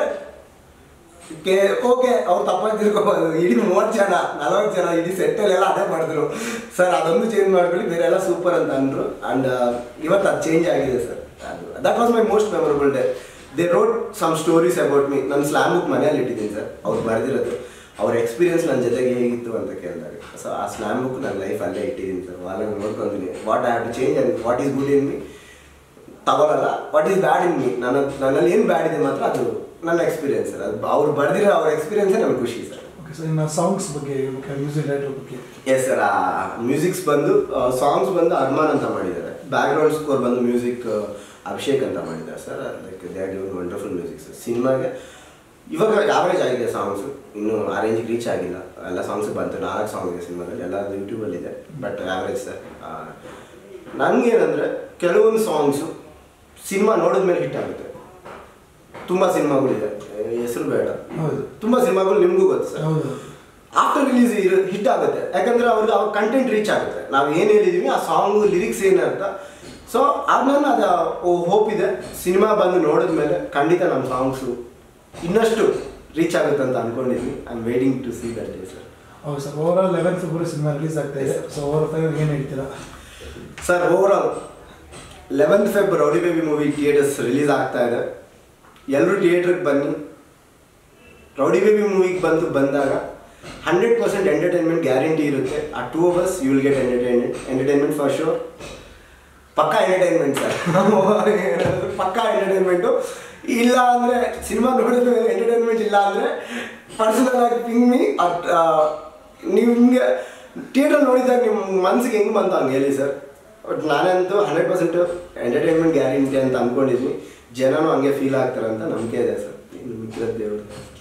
ಕೆ ಓಕೆ ಅವ್ರು ತಪ್ಪಾಗಿ ತಿಳ್ಕೊಬೋದು ಇಡೀ ಮೂವತ್ತು ಜನ ನಲವತ್ತು ಜನ ಇಡೀ ಸೆಟ್ಟಲ್ಲೆಲ್ಲ ಅದೇ ಮಾಡಿದ್ರು ಸರ್ ಅದೊಂದು ಚೇಂಜ್ ಮಾಡ್ಕೊಳ್ಳಿ ಬೇರೆ ಎಲ್ಲ ಸೂಪರ್ ಅಂತ ಅಂದರು ಆ್ಯಂಡ್ ಇವತ್ತು ಅದು ಚೇಂಜ್ ಆಗಿದೆ ಸರ್ ಅದು that was my most memorable day they wrote some stories about me ನನ್ನ ಸ್ಲ್ಯಾಮ್ ಬುಕ್ ಮನೆಯಲ್ಲಿ ಇಟ್ಟಿದ್ದೀನಿ ಸರ್ ಅವ್ರು ಬರೆದಿರೋದು ಅವ್ರ ಎಕ್ಸ್ಪೀರಿಯನ್ಸ್ ನನ್ನ ಜೊತೆಗೆ ಹೇಗಿತ್ತು ಅಂತ ಕೇಳಿದಾಗ ಸೊ ಆ ಸ್ಲ್ಯಾಮ್ ಬುಕ್ ನನ್ನ ಲೈಫ್ ಅಲ್ಲೇ ಇಟ್ಟಿದ್ದೀನಿ ಸರ್ ವಾಲ ನೋಡ್ಕೊಂತೀನಿ what I have to change and what is good in me ತಗೊಳಲ್ಲ what is bad in me ನನ್ನ ನನ್ನಲ್ಲಿ ಏನು ಬ್ಯಾಡ್ ಇದೆ ಮಾತ್ರ ಅದು ನನ್ನ ಎಕ್ಸ್ಪೀರಿಯನ್ಸ್ ಸರ್ ಅದು ಅವ್ರು ಬರೆದಿರೋ ಅವ್ರ ಎಕ್ಸ್ಪೀರಿಯನ್ಸೇ ನನಗೆ ಖುಷಿ ಸರ್ ಓಕೆ ಸರ್ ಇನ್ನು ಸಾಂಗ್ಸ್ ಬಗ್ಗೆ ಮ್ಯೂಸಿಕ್ ಡೈರೆಕ್ಟರ್ ಬಗ್ಗೆ ಎಸ್ ಸರ್ ಆ ಮ್ಯೂಸಿಕ್ಸ್ ಬಂದು ಸಾಂಗ್ಸ್ ಬಂದು ಅರ್ಮಾನ್ ಅಂತ ಮಾಡಿದ್ದಾರೆ ಬ್ಯಾಕ್ಗ್ರೌಂಡ್ ಸ್ಕೋರ್ ಬಂದು ಮ್ಯೂಸಿಕ್ ಅಭಿಷೇಕ್ ಅಂತ ಮಾಡಿದ್ದಾರೆ sir like they are given wonderful music sir ಸಿನಿಮಾಗೆ ಇವಾಗ ಯಾವರೇಜ್ ಆಗಿದೆ ಸಾಂಗ್ಸು ಇನ್ನೂ ಆ ರೇಂಜಿಗೆ ರೀಚ್ ಆಗಿಲ್ಲ ಎಲ್ಲ ಸಾಂಗ್ಸ್ ಬಂತು ನಾಲ್ಕು ಸಾಂಗ್ ಇದೆ ಸಿನಿಮಾದಲ್ಲಿ ಎಲ್ಲ ಯೂಟ್ಯೂಬಲ್ಲಿದೆ ಬಟ್ ಆ್ಯಾವ್ರೇಜ್ ಸರ್ ನನಗೇನಂದರೆ ಕೆಲವೊಂದು ಸಾಂಗ್ಸು ಸಿನಿಮಾ ನೋಡಿದ್ಮೇಲೆ ಹಿಟ್ ಆಗುತ್ತೆ ತುಂಬ ಸಿನಿಮಾಗಳಿದೆ ಹೆಸರು ಬೇಡ ಹೌದು ತುಂಬ ಸಿನಿಮಾಗಳು ನಿಮಗೂ ಗೊತ್ತು ಸರ್ ಹೌದು ಆಫ್ಟರ್ ರಿಲೀಸ್ ಹಿಟ್ ಆಗುತ್ತೆ ಯಾಕಂದ್ರೆ ಅವ್ರಿಗೆ ಅವ್ರ ಕಂಟೆಂಟ್ ರೀಚ್ ಆಗುತ್ತೆ ನಾವು ಏನು ಹೇಳಿದೀವಿ ಆ ಸಾಂಗ್ ಲಿರಿಕ್ಸ್ ಏನರ್ಥ ಸೊ ಆದ್ಮೇಲೆ ಅದು ಹೋಪ್ ಇದೆ ಸಿನಿಮಾ ಬಂದು ನೋಡಿದ್ಮೇಲೆ ಖಂಡಿತ ನಮ್ಮ ಸಾಂಗ್ಸು ಇನ್ನಷ್ಟು ರೀಚ್ ಆಗುತ್ತೆ ಅಂತ ಅನ್ಕೊಂಡಿದ್ವಿ I am waiting to see that day sir ಹೌದು sir overall eleven February cinema release ಆಗ್ತಾ ಇದೆ ಸೊ ಓವರ್ ಫೈವ್ ಏನು ಹೇಳ್ತೀರಾ sir overall eleventh Feb Rowdy Baby movie theatres release ಆಗ್ತಾ ಇದೆ ಎಲ್ಲರೂ ಥಿಯೇಟ್ರಿಗೆ ಬನ್ನಿ ರೌಡಿ ಬೇಬಿ ಮೂವಿಗೆ ಬಂದು ಬಂದಾಗ ಹಂಡ್ರೆಡ್ ಪರ್ಸೆಂಟ್ ಎಂಟರ್ಟೈನ್ಮೆಂಟ್ ಗ್ಯಾರಂಟಿ ಇರುತ್ತೆ ಆ two hours you will get entertainment entertainment for sure ಪಕ್ಕಾ ಎಂಟರ್ಟೈನ್ಮೆಂಟ್ ಸರ್ ಪಕ್ಕಾ ಎಂಟರ್ಟೈನ್ಮೆಂಟು ಇಲ್ಲ ಅಂದರೆ ಸಿನಿಮಾ ನೋಡಿದ ಮೇಲೆ ಎಂಟರ್ಟೈನ್ಮೆಂಟ್ ಇಲ್ಲ ಅಂದರೆ ಪರ್ಸನಲ್ ಆಗಿ ಪಿಂಗ್ ಮೀ ನಿಮಗೆ ಥಿಯೇಟರ್ ನೋಡಿದಾಗ ನಿಮ್ಮ ಮನ್ಸಿಗೆ ಹೆಂಗೆ ಬಂತು ಹಂಗೆ ಹೇಳಿ ಸರ್ ಬಟ್ ನಾನಂತೂ ಹಂಡ್ರೆಡ್ ಪರ್ಸೆಂಟ್ ಎಂಟರ್ಟೈನ್ಮೆಂಟ್ ಗ್ಯಾರಂಟಿ ಅಂತ ಅಂದ್ಕೊಂಡಿದ್ವಿ ಜನನೂ ಹಂಗೆ ಫೀಲ್ ಆಗ್ತಾರೆ ಅಂತ ನಂಬಿಕೆ ಇದೆ ಸರ್ ಇನ್ನು ಮಿಕ್ಕಿರೋದು ದೇವರು